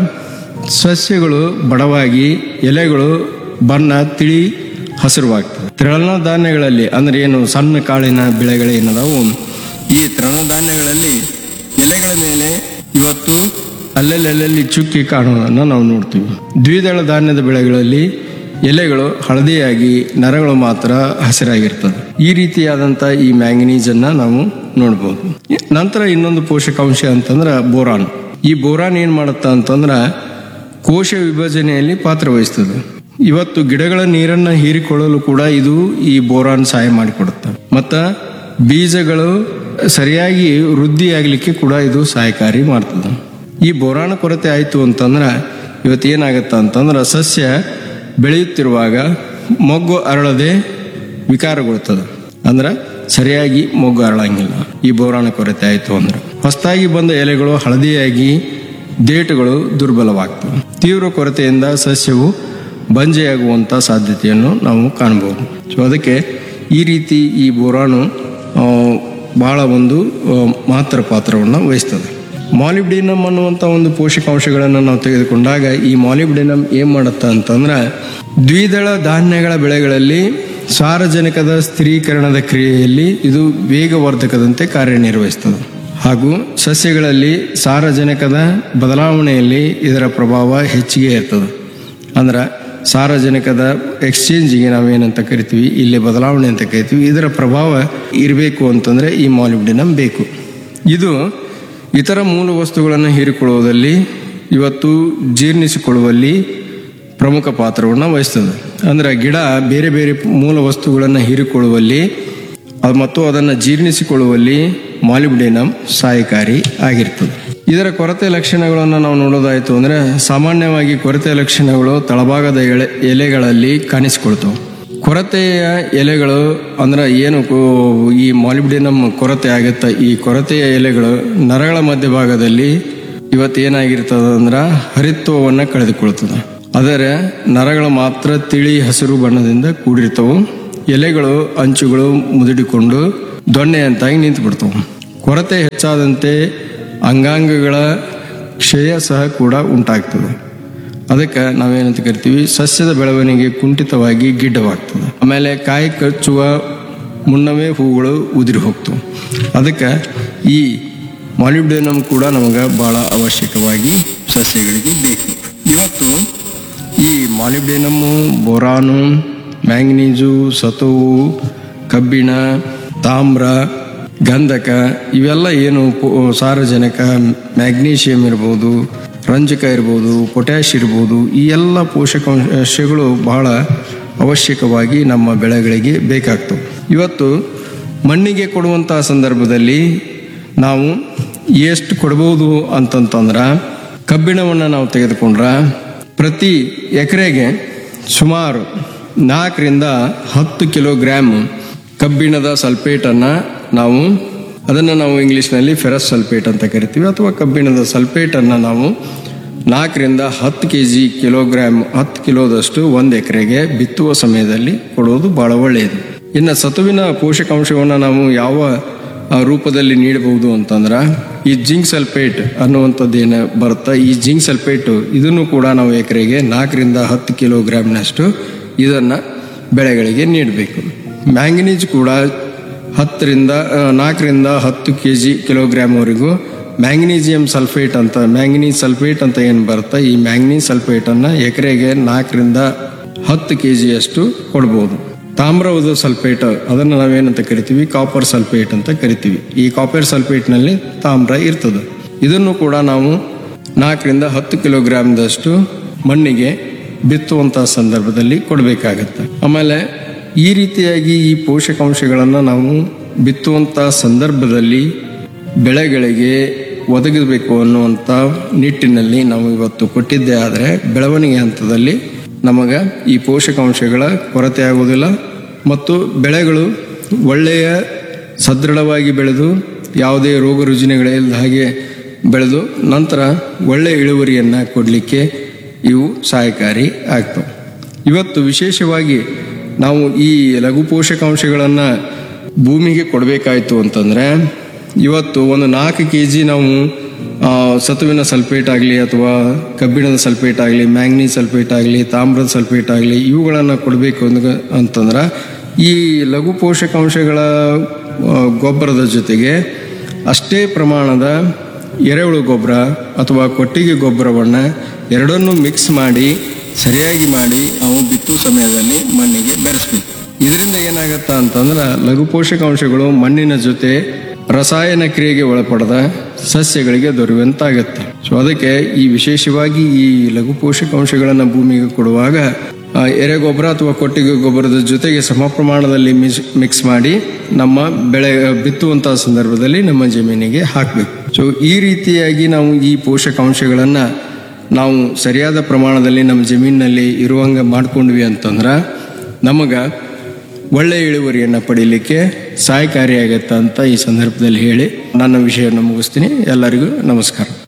ಸಸ್ಯಗಳು ಬಡವಾಗಿ ಎಲೆಗಳು ಬಣ್ಣ ತಿಳಿ ಹಸಿರುವಾಗ್ತದೆ ತೃಣಧಾನ್ಯಗಳಲ್ಲಿ ಅಂದ್ರೆ ಏನು ಸಣ್ಣ ಕಾಳಿನ ಬೆಳೆಗಳೇನದಾವು ಈ ತೃಣಧಾನ್ಯಗಳಲ್ಲಿ ಎಲೆಗಳ ಮೇಲೆ ಇವತ್ತು ಅಲ್ಲಲ್ಲಿ ಚುಕ್ಕಿ ಕಾಣುವುದನ್ನು ನಾವು ನೋಡ್ತೀವಿ ದ್ವಿದಳ ಧಾನ್ಯದ ಬೆಳೆಗಳಲ್ಲಿ ಎಲೆಗಳು ಹಳದಿಯಾಗಿ ನರಗಳು ಮಾತ್ರ ಹಸಿರಾಗಿರ್ತದೆ ಈ ರೀತಿಯಾದಂಥ ಈ ಮ್ಯಾಂಗನೀಸ್ ಅನ್ನ ನಾವು ನೋಡ್ಬೋದು ನಂತರ ಇನ್ನೊಂದು ಪೋಷಕಾಂಶ ಅಂತಂದ್ರೆ ಬೋರಾನ್ ಈ ಬೋರಾನ್ ಏನ್ ಮಾಡುತ್ತಾ ಅಂತಂದ್ರೆ ಕೋಶ ವಿಭಜನೆಯಲ್ಲಿ ಪಾತ್ರ ವಹಿಸ್ತದೆ ಇವತ್ತು ಗಿಡಗಳ ನೀರನ್ನ ಹೀರಿಕೊಳ್ಳಲು ಕೂಡ ಇದು ಈ ಬೋರಾನ್ ಸಹಾಯ ಮಾಡಿಕೊಡುತ್ತೆ ಮತ್ತ ಬೀಜಗಳು ಸರಿಯಾಗಿ ವೃದ್ಧಿಯಾಗಲಿಕ್ಕೆ ಕೂಡ ಇದು ಸಹಾಯಕಾರಿ ಮಾಡ್ತದೆ ಈ ಬೋರಾನ್ ಕೊರತೆ ಆಯಿತು ಅಂತಂದ್ರೆ ಇವತ್ತು ಏನಾಗತ್ತ ಅಂತಂದ್ರೆ ಸಸ್ಯ ಬೆಳೆಯುತ್ತಿರುವಾಗ ಮೊಗ್ಗು ಅರಳದೆ ವಿಕಾರಗೊಳ್ತದೆ ಅಂದ್ರೆ ಸರಿಯಾಗಿ ಮೊಗ್ಗು ಅರಳಂಗಿಲ್ಲ ಈ ಬೋರಾನ ಕೊರತೆ ಆಯಿತು ಅಂದ್ರೆ ಹೊಸದಾಗಿ ಬಂದ ಎಲೆಗಳು ಹಳದಿಯಾಗಿ ದೇಟುಗಳು ದುರ್ಬಲವಾಗ್ತವೆ ತೀವ್ರ ಕೊರತೆಯಿಂದ ಸಸ್ಯವು ಬಂಜೆಯಾಗುವಂಥ ಸಾಧ್ಯತೆಯನ್ನು ನಾವು ಕಾಣಬಹುದು ಸೊ ಅದಕ್ಕೆ ಈ ರೀತಿ ಈ ಬೋರಾನು ಆ, ಬಹಳ ಒಂದು ಆ, ಮಹತ್ತರ ಪಾತ್ರವನ್ನು ವಹಿಸ್ತದೆ ಮಾಲಿಬ್ಡಿನಮ್ ಅನ್ನುವಂಥ ಒಂದು ಪೋಷಕಾಂಶಗಳನ್ನು ನಾವು ತೆಗೆದುಕೊಂಡಾಗ ಈ ಮಾಲಿಬ್ಡಿನಮ್ ಏನ್ ಮಾಡುತ್ತ ಅಂತಂದ್ರೆ ದ್ವಿದಳ ಧಾನ್ಯಗಳ ಬೆಳೆಗಳಲ್ಲಿ ಸಾರಜನಕದ ಸ್ಥಿರೀಕರಣದ ಕ್ರಿಯೆಯಲ್ಲಿ ಇದು ವೇಗವರ್ಧಕದಂತೆ ಕಾರ್ಯನಿರ್ವಹಿಸ್ತದೆ ಹಾಗೂ ಸಸ್ಯಗಳಲ್ಲಿ ಸಾರಜನಕದ ಬದಲಾವಣೆಯಲ್ಲಿ ಇದರ ಪ್ರಭಾವ ಹೆಚ್ಚಿಗೆ ಇರ್ತದೆ ಅಂದ್ರೆ ಸಾರಜನಕದ ಎಕ್ಸ್ಚೇಂಜಿಗೆ ನಾವೇನಂತ ಕರಿತೀವಿ ಇಲ್ಲಿ ಬದಲಾವಣೆ ಅಂತ ಕರಿತೀವಿ ಇದರ ಪ್ರಭಾವ ಇರಬೇಕು ಅಂತಂದ್ರೆ ಈ ಮಾಲಿಬ್ಡಿನಮ್ ಬೇಕು ಇದು ಇತರ ಮೂಲ ವಸ್ತುಗಳನ್ನು ಹೀರಿಕೊಳ್ಳುವುದಲ್ಲಿ ಇವತ್ತು ಜೀರ್ಣಿಸಿಕೊಳ್ಳುವಲ್ಲಿ ಪ್ರಮುಖ ಪಾತ್ರವನ್ನು ವಹಿಸ್ತದೆ ಅಂದ್ರೆ ಗಿಡ ಬೇರೆ ಬೇರೆ ಮೂಲ ವಸ್ತುಗಳನ್ನು ಹೀರಿಕೊಳ್ಳುವಲ್ಲಿ ಅದು ಮತ್ತು ಅದನ್ನು ಜೀರ್ಣಿಸಿಕೊಳ್ಳುವಲ್ಲಿ ಮಾಲಿಬ್ಡಿನಮ್ ಸಹಾಯಕಾರಿ ಆಗಿರ್ತದೆ ಇದರ ಕೊರತೆ ಲಕ್ಷಣಗಳನ್ನು ನಾವು ನೋಡೋದಾಯಿತು ಅಂದ್ರೆ ಸಾಮಾನ್ಯವಾಗಿ ಕೊರತೆ ಲಕ್ಷಣಗಳು ತಳಭಾಗದ ಎಳೆ ಎಲೆಗಳಲ್ಲಿ ಕಾಣಿಸಿಕೊಳ್ತವೆ ಕೊರತೆಯ ಎಲೆಗಳು ಅಂದ್ರೆ ಏನು ಕೋ- ಈ ಮಾಲಿಬ್ಡಿನಮ್ ಕೊರತೆ ಆಗುತ್ತೆ ಈ ಕೊರತೆಯ ಎಲೆಗಳು ನರಗಳ ಮಧ್ಯಭಾಗದಲ್ಲಿ ಇವತ್ತು ಏನಾಗಿರ್ತದ ಅಂದ್ರೆ ಹರಿತ್ವವನ್ನು ಕಳೆದುಕೊಳ್ತದೆ ಆದರೆ ನರಗಳು ಮಾತ್ರ ತಿಳಿ ಹಸಿರು ಬಣ್ಣದಿಂದ ಕೂಡಿರ್ತವು ಎಲೆಗಳು ಅಂಚುಗಳು ಮುದುಡಿಕೊಂಡು ದೊಣ್ಣೆಯಂತಾಗಿ ನಿಂತು ಬಿಡ್ತವೆ ಕೊರತೆ ಹೆಚ್ಚಾದಂತೆ ಅಂಗಾಂಗಗಳ ಕ್ಷಯ ಸಹ ಕೂಡ ಉಂಟಾಗ್ತದೆ ಅದಕ್ಕೆ ನಾವೇನಂತ ಕರಿತೀವಿ ಸಸ್ಯದ ಬೆಳವಣಿಗೆ ಕುಂಠಿತವಾಗಿ ಗಿಡ್ಡವಾಗ್ತದೆ ಆಮೇಲೆ ಕಾಯಿ ಕಚ್ಚುವ ಮುನ್ನವೇ ಹೂಗಳು ಉದುರಿ ಹೋಗ್ತವೆ ಅದಕ್ಕೆ ಈ ಮಾಲಿಬ್ಡೇನಮ್ ಕೂಡ ನಮಗೆ ಬಹಳ ಅವಶ್ಯಕವಾಗಿ ಸಸ್ಯಗಳಿಗೆ ಬೇಕು ಇವತ್ತು ಈ ಮಾಲಿಬ್ಡೇನಮ್ಮು ಬೋರಾನು ಮ್ಯಾಂಗನೀಸು ಸತುವು ಕಬ್ಬಿಣ ತಾಮ್ರ ಗಂಧಕ ಇವೆಲ್ಲ ಏನು ಪೊ- ಸಾರಜನಕ ಮ್ಯಾಗ್ನೀಷಿಯಂ ಇರ್ಬೋದು ರಂಜಕ ಇರ್ಬೋದು ಪೊಟ್ಯಾಶ್ ಇರ್ಬೋದು ಈ ಎಲ್ಲ ಪೋಷಕಾಂಶಗಳು ಬಹಳ ಅವಶ್ಯಕವಾಗಿ ನಮ್ಮ ಬೆಳೆಗಳಿಗೆ ಬೇಕಾಗ್ತವೆ ಇವತ್ತು ಮಣ್ಣಿಗೆ ಕೊಡುವಂತಹ ಸಂದರ್ಭದಲ್ಲಿ ನಾವು ಎಷ್ಟು ಕೊಡ್ಬೋದು ಅಂತಂತಂದ್ರೆ ಕಬ್ಬಿಣವನ್ನು ನಾವು ತೆಗೆದುಕೊಂಡ್ರೆ ಪ್ರತಿ ಎಕರೆಗೆ ಸುಮಾರು ನಾಲ್ಕರಿಂದ ಹತ್ತು ಕಿಲೋಗ್ರಾಮ್ ಕಬ್ಬಿಣದ ಸಲ್ಫೇಟನ್ನು ನಾವು ಅದನ್ನು ನಾವು ಇಂಗ್ಲೀಷ್ನಲ್ಲಿ ಫೆರಸ್ ಸಲ್ಫೇಟ್ ಅಂತ ಕರಿತೀವಿ ಅಥವಾ ಕಬ್ಬಿಣದ ಸಲ್ಫೇಟನ್ನು ನಾವು ನಾಲ್ಕರಿಂದ ಹತ್ತು ಕೆ ಜಿ ಕಿಲೋಗ್ರಾಮ್ ಹತ್ತು ಕಿಲೋದಷ್ಟು ಒಂದು ಎಕರೆಗೆ ಬಿತ್ತುವ ಸಮಯದಲ್ಲಿ ಕೊಡೋದು ಬಹಳ ಒಳ್ಳೆಯದು ಇನ್ನು ಸತುವಿನ ಪೋಷಕಾಂಶವನ್ನು ನಾವು ಯಾವ ಆ, ರೂಪದಲ್ಲಿ ನೀಡಬಹುದು ಅಂತಂದ್ರೆ ಈ ಜಿಂಕ್ ಸಲ್ಫೇಟ್ ಅನ್ನುವಂಥದ್ದು ಏನು ಬರುತ್ತಾ ಈ ಜಿಂಕ್ ಸಲ್ಫೇಟ್ ಇದನ್ನು ಕೂಡ ನಾವು ಎಕರೆಗೆ ನಾಲ್ಕರಿಂದ ಹತ್ತು ಕಿಲೋಗ್ರಾಮ್ನಷ್ಟು ಇದನ್ನು ಬೆಳೆಗಳಿಗೆ ನೀಡಬೇಕು ಮ್ಯಾಂಗನೀಸ್ ಕೂಡ ಹತ್ತರಿಂದ ಆ, ನಾಲ್ಕರಿಂದ ಹತ್ತು ಕೆ ಜಿ ಕಿಲೋಗ್ರಾಮ್ವರೆಗೂ ಮ್ಯಾಂಗನೀಸಿಯಂ ಸಲ್ಫೇಟ್ ಅಂತ ಮ್ಯಾಂಗನೀಸ್ ಸಲ್ಫೇಟ್ ಅಂತ ಏನು ಬರುತ್ತಾ ಈ ಮ್ಯಾಂಗನೀಸ್ ಸಲ್ಫೇಟನ್ನು ಎಕರೆಗೆ ನಾಲ್ಕರಿಂದ ಹತ್ತು ಕೆ ಜಿಯಷ್ಟು ಕೊಡ್ಬೋದು ತಾಮ್ರದ ಸಲ್ಫೇಟ್ ಅದನ್ನು ನಾವೇನಂತ ಕರಿತೀವಿ ಕಾಪರ್ ಸಲ್ಫೇಟ್ ಅಂತ ಕರಿತೀವಿ ಈ ಕಾಪರ್ ಸಲ್ಫೇಟ್ನಲ್ಲಿ ತಾಮ್ರ ಇರ್ತದೆ ಇದನ್ನು ಕೂಡ ನಾವು ನಾಲ್ಕರಿಂದ ಹತ್ತು ಕಿಲೋಗ್ರಾಮ್ದಷ್ಟು ಮಣ್ಣಿಗೆ ಬಿತ್ತುವಂಥ ಸಂದರ್ಭದಲ್ಲಿ ಕೊಡಬೇಕಾಗತ್ತೆ ಆಮೇಲೆ ಈ ರೀತಿಯಾಗಿ ಈ ಪೋಷಕಾಂಶಗಳನ್ನು ನಾವು ಬಿತ್ತುವಂಥ ಸಂದರ್ಭದಲ್ಲಿ ಬೆಳೆಗಳಿಗೆ ಒದಗಬೇಕು ಅನ್ನುವಂಥ ನಿಟ್ಟಿನಲ್ಲಿ ನಾವು ಇವತ್ತು ಕೊಟ್ಟಿದ್ದೇ ಆದರೆ ಬೆಳವಣಿಗೆ ಹಂತದಲ್ಲಿ ನಮಗೆ ಈ ಪೋಷಕಾಂಶಗಳ ಕೊರತೆ ಆಗುವುದಿಲ್ಲ ಮತ್ತು ಬೆಳೆಗಳು ಒಳ್ಳೆಯ ಸದೃಢವಾಗಿ ಬೆಳೆದು ಯಾವುದೇ ರೋಗ ರುಜಿನಗಳಿಲ್ಲದ ಹಾಗೆ ಬೆಳೆದು ನಂತರ ಒಳ್ಳೆಯ ಇಳುವರಿಯನ್ನು ಕೊಡಲಿಕ್ಕೆ ಇವು ಸಹಾಯಕಾರಿ ಆಗ್ತವೆ ಇವತ್ತು ವಿಶೇಷವಾಗಿ ನಾವು ಈ ಲಘು ಪೋಷಕಾಂಶಗಳನ್ನು ಭೂಮಿಗೆ ಕೊಡಬೇಕಾಯ್ತು ಅಂತಂದರೆ ಇವತ್ತು ಒಂದು ನಾಲ್ಕು ಕೆ ಜಿ ನಾವು ಆ, ಸತುವಿನ ಸಲ್ಫೇಟ್ ಆಗಲಿ ಅಥವಾ ಕಬ್ಬಿಣದ ಸಲ್ಫೇಟ್ ಆಗಲಿ ಮ್ಯಾಂಗ್ನೀಸ್ ಸಲ್ಫೇಟ್ ಆಗಲಿ ತಾಮ್ರದ ಸಲ್ಫೇಟ್ ಆಗಲಿ ಇವುಗಳನ್ನು ಕೊಡಬೇಕು ಅಂದ ಅಂತಂದ್ರೆ ಈ ಲಘು ಪೋಷಕಾಂಶಗಳ ಆ, ಗೊಬ್ಬರದ ಜೊತೆಗೆ ಅಷ್ಟೇ ಪ್ರಮಾಣದ ಎರೆಹುಳು ಗೊಬ್ಬರ ಅಥವಾ ಕೊಟ್ಟಿಗೆ ಗೊಬ್ಬರವನ್ನು ಎರಡನ್ನೂ ಮಿಕ್ಸ್ ಮಾಡಿ ಸರಿಯಾಗಿ ಮಾಡಿ ನಾವು ಬಿತ್ತುವ ಸಮಯದಲ್ಲಿ ಮಣ್ಣಿಗೆ ಬೆರೆಸ್ಬೇಕು ಇದರಿಂದ ಏನಾಗತ್ತ ಅಂತಂದ್ರೆ ಲಘು ಪೋಷಕಾಂಶಗಳು ಮಣ್ಣಿನ ಜೊತೆ ರಸಾಯನ ಕ್ರಿಯೆಗೆ ಒಳಪಡದ ಸಸ್ಯಗಳಿಗೆ ದೊರೆಯುವಂತಾಗತ್ತೆ ಸೊ ಅದಕ್ಕೆ ಈ ವಿಶೇಷವಾಗಿ ಈ ಲಘು ಪೋಷಕಾಂಶಗಳನ್ನು ಭೂಮಿಗೆ ಕೊಡುವಾಗ ಆ, ಎರೆಗೊಬ್ಬರ ಅಥವಾ ಕೊಟ್ಟಿಗೆ ಗೊಬ್ಬರದ ಜೊತೆಗೆ ಸಮ ಪ್ರಮಾಣದಲ್ಲಿ ಮಿಸ್ ಮಿಕ್ಸ್ ಮಾಡಿ ನಮ್ಮ ಬೆಳೆ ಬಿತ್ತುವಂತಹ ಸಂದರ್ಭದಲ್ಲಿ ನಮ್ಮ ಜಮೀನಿಗೆ ಹಾಕಬೇಕು ಸೊ ಈ ರೀತಿಯಾಗಿ ನಾವು ಈ ಪೋಷಕಾಂಶಗಳನ್ನು ನಾವು ಸರಿಯಾದ ಪ್ರಮಾಣದಲ್ಲಿ ನಮ್ಮ ಜಮೀನಿನಲ್ಲಿ ಇರುವಂಗೆ ಮಾಡ್ಕೊಂಡ್ವಿ ಅಂತಂದ್ರೆ ನಮಗೆ ಒಳ್ಳೆಯ ಇಳುವರಿಯನ್ನು ಪಡೀಲಿಕ್ಕೆ ಸಹಾಯಕಾರಿಯಾಗತ್ತೆ ಅಂತ ಈ ಸಂದರ್ಭದಲ್ಲಿ ಹೇಳಿ ನನ್ನ ವಿಷಯವನ್ನು ಮುಗಿಸ್ತೀನಿ ಎಲ್ಲರಿಗೂ ನಮಸ್ಕಾರ